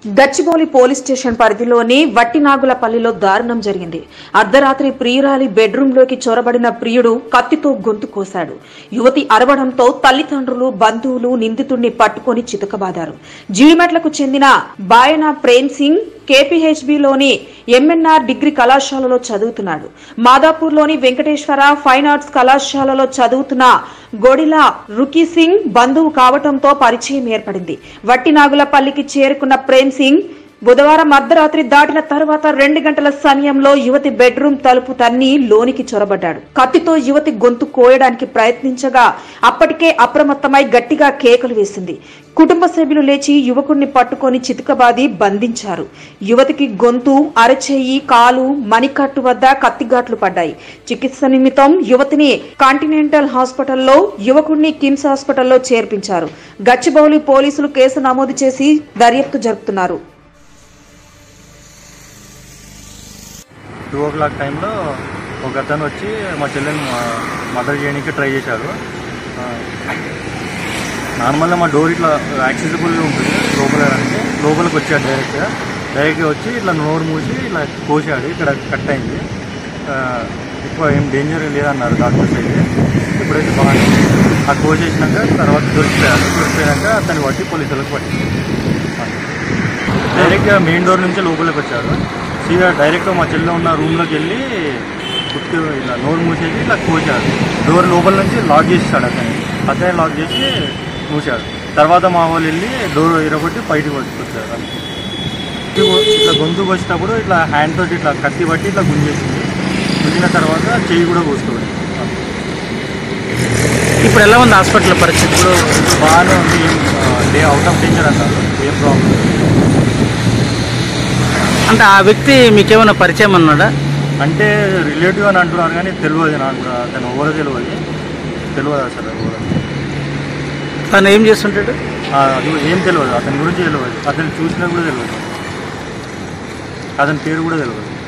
Gachibowli police station పరిధిలోని వట్టినాగులపల్లిలో దారుణం జరిగింది అర్ధరాత్రి ప్రియురాలి బెడ్రూమ్ లోకి చొరబడిన ప్రియుడు కత్తితో గొంతు కోశాడు యువతి అరవడంతో తల్లిదండ్రులు బంధువులు నిందితుడిని పట్టుకొని చితకబాదారు జీడిమెట్లకు చెందిన బాయన ప్రేమ్ సింగ్ కేపీహెచ్బిలోని ఎంఎన్ఆర్ డిగ్రీ కళాశాలలో చదువుతున్నాడు మాదాపూర్లోని వెంకటేశ్వర ఫైన్ ఆర్ట్స్ కళాశాలలో చదువుతున్న గొడిలా రుకీ సింగ్ బంధువు కావటంతో పరిచయం ఏర్పడింది వట్టినాగులపల్లికి చేరుకున్న ప్రేమ్ సింగ్ బుధవారం అర్ధరాత్రి దాటిన తర్వాత రెండు గంటల సమయంలో యువతి బెడ్రూమ్ తలుపు తన్ని లోనికి చొరబడ్డాడు కత్తితో యువతి గొంతు కోయడానికి ప్రయత్నించగా అప్పటికే అప్రమత్తమై గట్టిగా కేకలు వేసింది కుటుంబ సభ్యులు లేచి యువకుడిని పట్టుకొని చితకబాది బంధించారు యువతికి గొంతు అరచేయి కాలు మణికట్టు వద్ద కత్తిగాట్లు పడ్డాయి చికిత్స నిమిత్తం యువతిని కాంటినెంటల్ హాస్పిటల్లో యువకుడిని కిమ్స్ హాస్పిటల్లో చేర్పించారు గచ్చిబౌలి పోలీసులు కేసు నమోదు చేసి దర్యాప్తు జరుపుతున్నారు టూ ఓ క్లాక్ టైంలో ఒక అతను వచ్చి మా చెల్లెని మర్డర్ చేయడానికి ట్రై చేశాడు ఆ, నార్మల్గా మా డోర్ ఇట్లా యాక్సెసిబుల్గా ఉంటుంది లోపల అంటే లోపలికి వచ్చాడు డైరెక్ట్గా డైరెక్ట్గా వచ్చి ఇట్లా నోరు మూసి ఇట్లా కోసాడు ఇక్కడ కట్ అయింది ఆ, ఎక్కువ ఏం డేంజర్ లేదన్నారు డాక్టర్స్ అయితే ఇప్పుడైతే బాగానే ఉంది. ఆ కోసేసినాక తర్వాత దొరికిపోయాడు దొరికిపోయాక అతన్ని పట్టి పోలీసులకు పట్టి డైరెక్ట్గా మెయిన్ డోర్ నుంచి లోపలికి వచ్చాడు సీదా డైరెక్ట్గా మా చెల్లె ఉన్న రూమ్లోకి వెళ్ళి కుట్టి ఇలా నోరు మూసేసి ఇట్లా కోసాడు డోర్ లోపల నుంచి లాక్ చేసాడు అతన్ని అతనే లాక్ చేసి మూసాడు తర్వాత మా వాళ్ళు వెళ్ళి డోర్ ఇరగొట్టి బయటకు పట్టుకొచ్చారు ఇట్లా గొంతు వచ్చేటప్పుడు ఇట్లా హ్యాండ్ తోటి ఇట్లా కత్తి పట్టి ఇట్లా గుంజేసింది గుంజిన తర్వాత చెయ్యి కూడా కోసుకోండి ఇప్పుడు ఎలా ఉంది హాస్పిటల్ పరిస్థితి ఇప్పుడు బాగానే ఉంది ఏం డే అవుట్ ఆఫ్ డేంజర్ అన్నారు ఏం ప్రాబ్లం అంటే ఆ వ్యక్తి మీకేమైనా పరిచయం అన్నాడా అంటే రిలేటివ్ అని అంటున్నారు కానీ తెలియదు నాకు కూడా అతను ఎవరో తెలియదు తెలియదు అసలు ఎవరో. తను ఏం చేస్తుంటాడు ఆ, అది ఏం తెలియదు అతని గురించి తెలియదు అతను చూసినా కూడా తెలియదు అతని పేరు కూడా తెలియదు